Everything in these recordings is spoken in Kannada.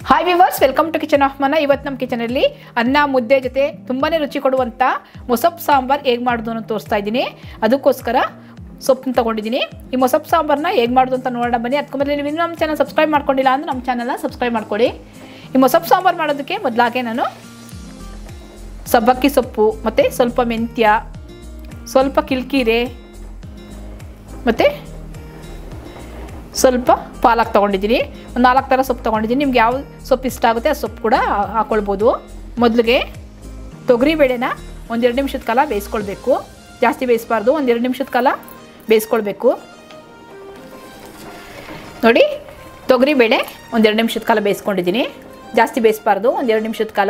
hi viewers welcome to kitchen of Mana ಇವತ್ತು ನಮ್ಮ ಕಿಚನಲ್ಲಿ ಅನ್ನ ಮುದ್ದೆ ಜೊತೆ ತುಂಬಾ ರುಚಿ ಕೊಡುವಂಥ ಮೊಸಪ್ಪು ಸಾಂಬಾರು ಹೇಗೆ ಮಾಡೋದು ಅನ್ನೋದು ತೋರಿಸ್ತಾ ಇದ್ದೀನಿ ಅದಕ್ಕೋಸ್ಕರ ಸೊಪ್ಪನ್ನ ತೊಗೊಂಡಿದ್ದೀನಿ ಈ ಮೊಸಪ್ಪು ಸಾಂಬಾರನ್ನ ಹೇಗೆ ಮಾಡೋದು ಅಂತ ನೋಡೋಣ ಬನ್ನಿ ಅದಕ್ಕೆ ಮೊದಲು ನೀವು ಇನ್ನೂ ನಮ್ಮ ಚಾನಲ್ ಸಬ್ಸ್ಕ್ರೈಬ್ ಮಾಡ್ಕೊಂಡಿಲ್ಲ ಅಂದರೆ ನಮ್ಮ ಚಾನಲ್ನ ಸಬ್ಸ್ಕ್ರೈಬ್ ಮಾಡ್ಕೊಳ್ಳಿ ಈ ಮೊಸಪ್ಪು ಸಾಂಬಾರು ಮಾಡೋದಕ್ಕೆ ಮೊದಲಾಗೆ ನಾನು ಸಬ್ಬಕ್ಕಿ ಸೊಪ್ಪು ಮತ್ತು ಸ್ವಲ್ಪ ಮೆಂತ್ಯ ಸ್ವಲ್ಪ ಕಿಲ್ಕೀರೆ ಮತ್ತು ಸ್ವಲ್ಪ ಪಾಲಕ್ ತೊಗೊಂಡಿದ್ದೀನಿ ಒಂದು ನಾಲ್ಕು ಥರ ಸೊಪ್ಪು ತೊಗೊಂಡಿದ್ದೀನಿ ನಿಮ್ಗೆ ಯಾವ ಸೊಪ್ಪು ಇಷ್ಟ ಆಗುತ್ತೆ ಆ ಸೊಪ್ಪು ಕೂಡ ಹಾಕ್ಕೊಳ್ಬೋದು ಮೊದಲಿಗೆ ತೊಗರಿಬೇಳೆನ ಒಂದೆರಡು ನಿಮಿಷದ ಕಾಲ ಬೇಯಿಸ್ಕೊಳ್ಬೇಕು ಜಾಸ್ತಿ ಬೇಯಿಸಬಾರ್ದು ಒಂದೆರಡು ನಿಮಿಷದ ಕಾಲ ಬೇಯಿಸ್ಕೊಳ್ಬೇಕು ನೋಡಿ ತೊಗರಿಬೇಳೆ ಒಂದೆರಡು ನಿಮಿಷದ ಕಾಲ ಬೇಯಿಸ್ಕೊಂಡಿದ್ದೀನಿ ಜಾಸ್ತಿ ಬೇಯಿಸಬಾರ್ದು ಒಂದೆರಡು ನಿಮಿಷದ ಕಾಲ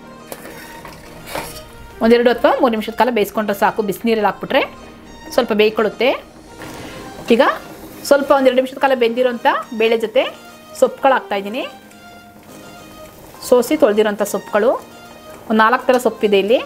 ಒಂದೆರಡು ಅಥವಾ ಮೂರು ನಿಮಿಷದ ಕಾಲ ಬೇಯಿಸ್ಕೊಂಡ್ರೆ ಸಾಕು ಬಿಸಿನೀರಲ್ಲಿ ಹಾಕ್ಬಿಟ್ರೆ ಸ್ವಲ್ಪ ಬೇಯ್ಕೊಳ್ಳುತ್ತೆ ಈಗ ಸ್ವಲ್ಪ ಒಂದೆರಡು ನಿಮಿಷದ ಕಾಲ ಬೆಂದಿರೋಂಥ ಬೇಳೆ ಜೊತೆ ಸೊಪ್ಪುಗಳು ಹಾಕ್ತಾಯಿದ್ದೀನಿ ಸೋಸಿ ತೊಳೆದಿರೋಂಥ ಸೊಪ್ಪುಗಳು ಒಂದು ನಾಲ್ಕು ಥರ ಸೊಪ್ಪಿದೆ ಇಲ್ಲಿ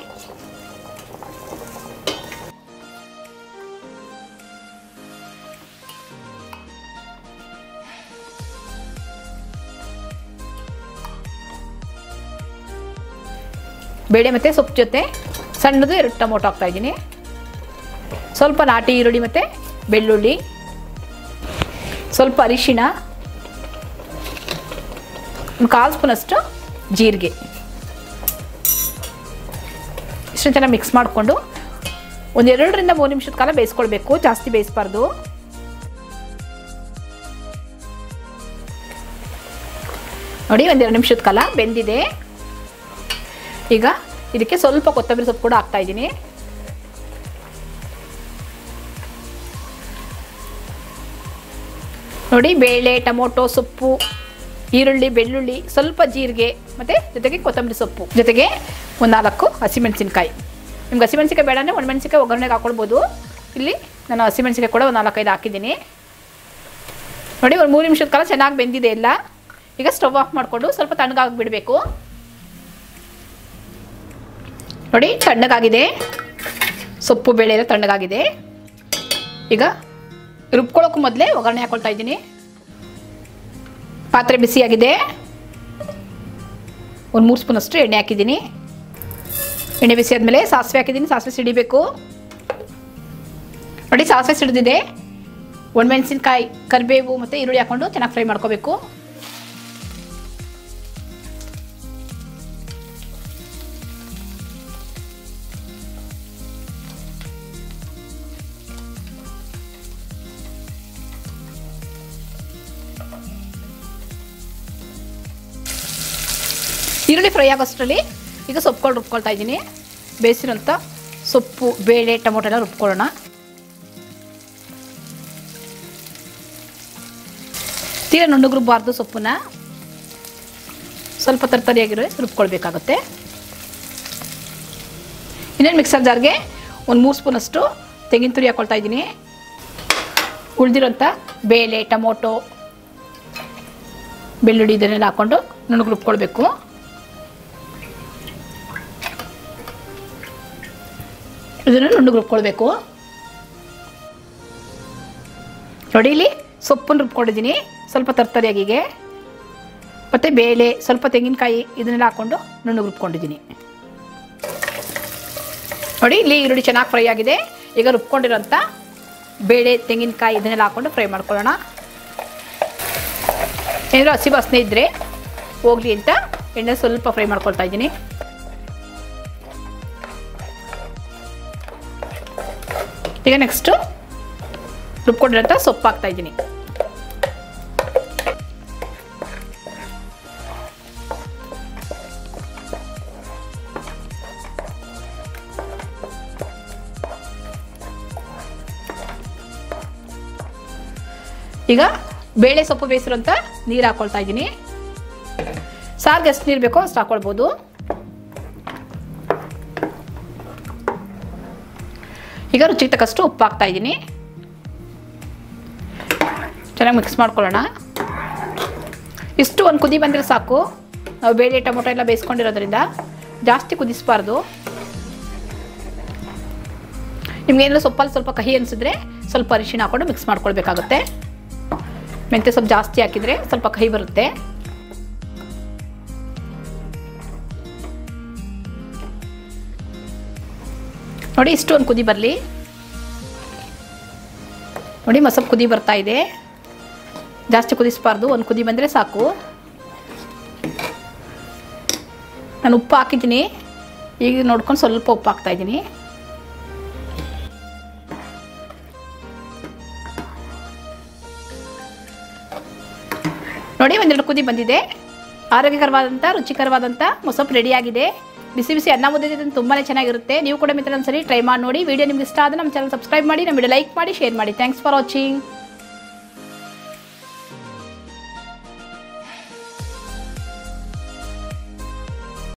ಬೇಳೆ ಮತ್ತು ಸೊಪ್ಪು ಜೊತೆ ಸಣ್ಣದು ಎರಡು ಟೊಮೊಟೊ ಹಾಕ್ತಾಯಿದ್ದೀನಿ ಸ್ವಲ್ಪ ನಾಟಿ ಈರುಳ್ಳಿ ಮತ್ತು ಬೆಳ್ಳುಳ್ಳಿ ಸ್ವಲ್ಪ ಅರಿಶಿಣ ಒಂದು ಕಾಲು ಸ್ಪೂನಷ್ಟು ಜೀರಿಗೆ ಇಷ್ಟು ಚೆನ್ನಾಗಿ ಮಿಕ್ಸ್ ಮಾಡಿಕೊಂಡು ಒಂದೆರಡರಿಂದ ಮೂರು ನಿಮಿಷದ ಕಾಲ ಬೇಯಿಸ್ಕೊಳ್ಬೇಕು ಜಾಸ್ತಿ ಬೇಯಿಸಬಾರ್ದು ನೋಡಿ ಒಂದೆರಡು ನಿಮಿಷದ ಕಾಲ ಬೆಂದಿದೆ ಈಗ ಇದಕ್ಕೆ ಸ್ವಲ್ಪ ಕೊತ್ತಂಬರಿ ಸೊಪ್ಪು ಕೂಡ ಹಾಕ್ತಾ ಇದ್ದೀನಿ ನೋಡಿ ಬೇಳೆ ಟೊಮೊಟೊ ಸೊಪ್ಪು ಈರುಳ್ಳಿ ಬೆಳ್ಳುಳ್ಳಿ ಸ್ವಲ್ಪ ಜೀರಿಗೆ ಮತ್ತು ಜೊತೆಗೆ ಕೊತ್ತಂಬರಿ ಸೊಪ್ಪು ಜೊತೆಗೆ ಒಂದು ನಾಲ್ಕು ಹಸಿಮೆಣಸಿನ್ಕಾಯಿ ನಿಮ್ಗೆ ಹಸಿಮೆಣಸಿನ್ಕಾಯಿ ಬೇಡ ಅಂದರೆ ಒಣಮೆಣಸಿನ್ಕಾಯಿ ಒಗ್ಗರಣೆಗೆ ಹಾಕ್ಕೊಳ್ಬೋದು ಇಲ್ಲಿ ನಾನು ಹಸಿಮೆಣಸಿನ್ಕಾಯಿ ಕೂಡ ಒಂದು ನಾಲ್ಕೈದು ಹಾಕಿದ್ದೀನಿ ನೋಡಿ ಒಂದು ಮೂರು ನಿಮಿಷದ ಕಾಲ ಚೆನ್ನಾಗಿ ಬೆಂದಿದೆ ಎಲ್ಲ ಈಗ ಸ್ಟವ್ ಆಫ್ ಮಾಡಿಕೊಂಡು ಸ್ವಲ್ಪ ತಣ್ಣಗಾಗಿ ಬಿಡಬೇಕು ನೋಡಿ ತಣ್ಣಗಾಗಿದೆ ಸೊಪ್ಪು ಬೇಳೆ ಎಲ್ಲ ತಣ್ಣಗಾಗಿದೆ ಈಗ ರುಬ್ಕೊಳ್ಳೋಕ್ಕೂ ಮೊದಲೇ ಒಗ್ಗರಣೆ ಹಾಕ್ಕೊಳ್ತಾ ಇದ್ದೀನಿ ಪಾತ್ರೆ ಬಿಸಿಯಾಗಿದೆ ಒಂದು ಮೂರು ಸ್ಪೂನಷ್ಟು ಎಣ್ಣೆ ಹಾಕಿದ್ದೀನಿ ಎಣ್ಣೆ ಬಿಸಿ ಆದಮೇಲೆ ಸಾಸಿವೆ ಹಾಕಿದ್ದೀನಿ ಸಾಸಿವೆ ಸಿಡಿಬೇಕು ನೋಡಿ ಸಾಸಿವೆ ಸಿಡಿದಿದೆ ಒಣಮೆಣಸಿನ್ಕಾಯಿ ಕರಿಬೇವು ಮತ್ತು ಈರುಳ್ಳಿ ಹಾಕ್ಕೊಂಡು ಚೆನ್ನಾಗಿ ಫ್ರೈ ಮಾಡ್ಕೋಬೇಕು ಈರುಳ್ಳಿ ಫ್ರೈ ಆಗೋಷ್ಟರಲ್ಲಿ ಈಗ ಸೊಪ್ಪುಗಳು ರುಬ್ಕೊಳ್ತಾ ಇದ್ದೀನಿ ಬೇಯಿಸಿರೋಂಥ ಸೊಪ್ಪು ಬೇಳೆ ಟೊಮೊಟೊ ಎಲ್ಲ ರುಬ್ಕೊಳ್ಳೋಣ ತೀರ ನುಣ್ಣಗೆ ರುಬ್ಬಾರ್ದು ಸೊಪ್ಪನ್ನ ಸ್ವಲ್ಪ ತರ್ತರಿಯಾಗಿರೋ ರುಬ್ಕೊಳ್ಬೇಕಾಗುತ್ತೆ ಇನ್ನೇನು ಮಿಕ್ಸರ್ ಜಾರ್ಗೆ ಒಂದು ಮೂರು ಸ್ಪೂನಷ್ಟು ತೆಂಗಿನ ತುರಿ ಹಾಕ್ಕೊಳ್ತಾ ಇದ್ದೀನಿ ಉಳಿದಿರೋಂಥ ಬೇಳೆ ಟೊಮೊಟೊ ಬೆಳ್ಳುಳ್ಳಿ ಇದನ್ನೆಲ್ಲ ಹಾಕ್ಕೊಂಡು ನುಣ್ಣಗೆ ರುಬ್ಕೊಳ್ಬೇಕು ಇದನ್ನು ನುಣ್ಣಗೆ ರುಬ್ಕೊಳ್ಬೇಕು ನೋಡಿ ಇಲ್ಲಿ ಸೊಪ್ಪನ್ನು ರುಬ್ಕೊಂಡಿದ್ದೀನಿ ಸ್ವಲ್ಪ ತರ್ತರಿಯಾಗಿಗೆ ಮತ್ತು ಬೇಳೆ ಸ್ವಲ್ಪ ತೆಂಗಿನಕಾಯಿ ಇದನ್ನೆಲ್ಲ ಹಾಕ್ಕೊಂಡು ನುಣ್ಣಗೆ ರುಬ್ಕೊಂಡಿದ್ದೀನಿ ನೋಡಿ ಇಲ್ಲಿ ಈರುಳ್ಳಿ ಚೆನ್ನಾಗಿ ಫ್ರೈ ಆಗಿದೆ ಈಗ ರುಬ್ಕೊಂಡಿರೋಂಥ ಬೇಳೆ ತೆಂಗಿನಕಾಯಿ ಇದನ್ನೆಲ್ಲ ಹಾಕ್ಕೊಂಡು ಫ್ರೈ ಮಾಡ್ಕೊಳ್ಳೋಣ ಏನಾದರೂ ಹಸಿ ವಾಸನೆ ಇದ್ದರೆ ಹೋಗಲಿ ಅಂತ ಎಣ್ಣೆ ಸ್ವಲ್ಪ ಫ್ರೈ ಮಾಡ್ಕೊಳ್ತಾ ಇದ್ದೀನಿ ಈಗ ನೆಕ್ಸ್ಟು ರುಬ್ಕೊಂಡಿರೋಂಥ ಸೊಪ್ಪು ಹಾಕ್ತಾ ಇದ್ದೀನಿ ಈಗ ಬೇಳೆ ಸೊಪ್ಪು ಬೇಯಿಸಿರೋಂಥ ನೀರು ಹಾಕ್ಕೊಳ್ತಾ ಇದ್ದೀನಿ ಸಾರಿಗೆ ಎಷ್ಟು ನೀರು ಬೇಕೋ ಅಷ್ಟು ಹಾಕ್ಕೊಳ್ಬೋದು ಈಗ ರುಚಿಗೆ ತಕ್ಕಷ್ಟು ಉಪ್ಪು ಹಾಕ್ತಾ ಇದ್ದೀನಿ ಚೆನ್ನಾಗಿ ಮಿಕ್ಸ್ ಮಾಡ್ಕೊಳ್ಳೋಣ ಇಷ್ಟು ಒಂದು ಕುದಿ ಬಂದರೆ ಸಾಕು ನಾವು ಬೇಳೆ ಟೊಮೊಟೊ ಎಲ್ಲ ಬೇಯಿಸ್ಕೊಂಡಿರೋದ್ರಿಂದ ಜಾಸ್ತಿ ಕುದಿಸ್ಬಾರ್ದು ನಿಮ್ಗೇನಾದ್ರು ಸೊಪ್ಪಲ್ಲಿ ಸ್ವಲ್ಪ ಕಹಿ ಅನಿಸಿದ್ರೆ ಸ್ವಲ್ಪ ಅರಿಶಿಣ ಹಾಕ್ಕೊಂಡು ಮಿಕ್ಸ್ ಮಾಡ್ಕೊಳ್ಬೇಕಾಗುತ್ತೆ ಮೆಂತ್ಯ ಸೊಪ್ಪು ಜಾಸ್ತಿ ಹಾಕಿದರೆ ಸ್ವಲ್ಪ ಕಹಿ ಬರುತ್ತೆ ನೋಡಿ ಇಷ್ಟು ಒಂದು ಕುದಿ ಬರಲಿ ನೋಡಿ ಮಸಪ್ ಕುದಿ ಬರ್ತಾ ಇದೆ ಜಾಸ್ತಿ ಕುದಿಸಬಾರ್ದು ಒಂದು ಕುದಿ ಬಂದರೆ ಸಾಕು ನಾನು ಉಪ್ಪು ಹಾಕಿದ್ದೀನಿ ಈಗ ನೋಡ್ಕೊಂಡು ಸ್ವಲ್ಪ ಉಪ್ಪು ಹಾಕ್ತಾ ಇದ್ದೀನಿ ನೋಡಿ ಒಂದೆರಡು ಕುದಿ ಬಂದಿದೆ ಆರೋಗ್ಯಕರವಾದಂಥ ರುಚಿಕರವಾದಂಥ ಮೊಸಪ್ಪು ರೆಡಿಯಾಗಿದೆ ಬಿಸಿ ಬಿಸಿ ಅನ್ನ ಮುದ್ದೆ ಜೊತೆ ತುಂಬಾ ಚೆನ್ನಾಗಿರುತ್ತೆ ನೀವು ಕೂಡ ಮಿತ್ರ ಒಂದ್ಸರಿ ಟ್ರೈ ಮಾಡಿ ನೋಡಿ ವಿಡಿಯೋ ನಿಮ್ಗೆ ಇಷ್ಟ ಆದರೆ ನಮ್ಮ ಚಾನಲ್ ಸಬ್ಸ್ಕ್ರೈಬ್ ಮಾಡಿ ನಮ್ಮ ವಿಡಿಯೋ ಲೈಕ್ ಮಾಡಿ ಶೇರ್ ಮಾಡಿ ಥ್ಯಾಂಕ್ಸ್ ಫಾರ್ ವಾಚಿಂಗ್